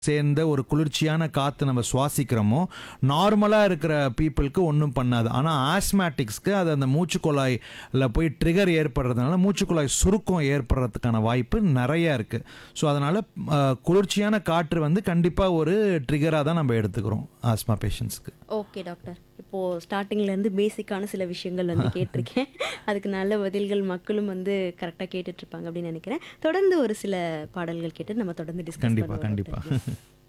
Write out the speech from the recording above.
சேர்ந்த ஒரு குளிர்ச்சியான காற்று நம்ம சுவாசிக்கிறோமோ நார்மலாக இருக்கிற பீப்புளுக்கு ஒன்றும் பண்ணாது ஆனால் ஆஸ்மேட்டிக்ஸ்க்கு அது அந்த மூச்சுக்குழாயில் போய் ட்ரிகர் ஏற்படுறதுனால மூச்சுக்குழாய் சுருக்கம் ஏற்படுறதுக்கான வாய்ப்பு நிறைய இருக்குது ஸோ அதனால் குளிர்ச்சியான காற்று வந்து கண்டிப்பாக ஒரு ட்ரிகராக தான் நம்ம எடுத்துக்கிறோம் ஆஸ்மா பேஷண்ட்ஸ்க்கு ஓகே டாக்டர் இப்போது ஸ்டார்டிங்லேருந்து பேசிக்கான சில விஷயங்கள் வந்து கேட்டிருக்கேன் அதுக்கு நல்ல பதில்கள் மக்களும் வந்து கரெக்டாக கேட்டுட்ருப்பாங்க அப்படின்னு நினைக்கிறேன் தொடர்ந்து ஒரு சில பாடல்கள் கேட்டு நம்ம தொடர்ந்து டிஸ்கஸ் கண்டிப்பாக கண்டிப்பாக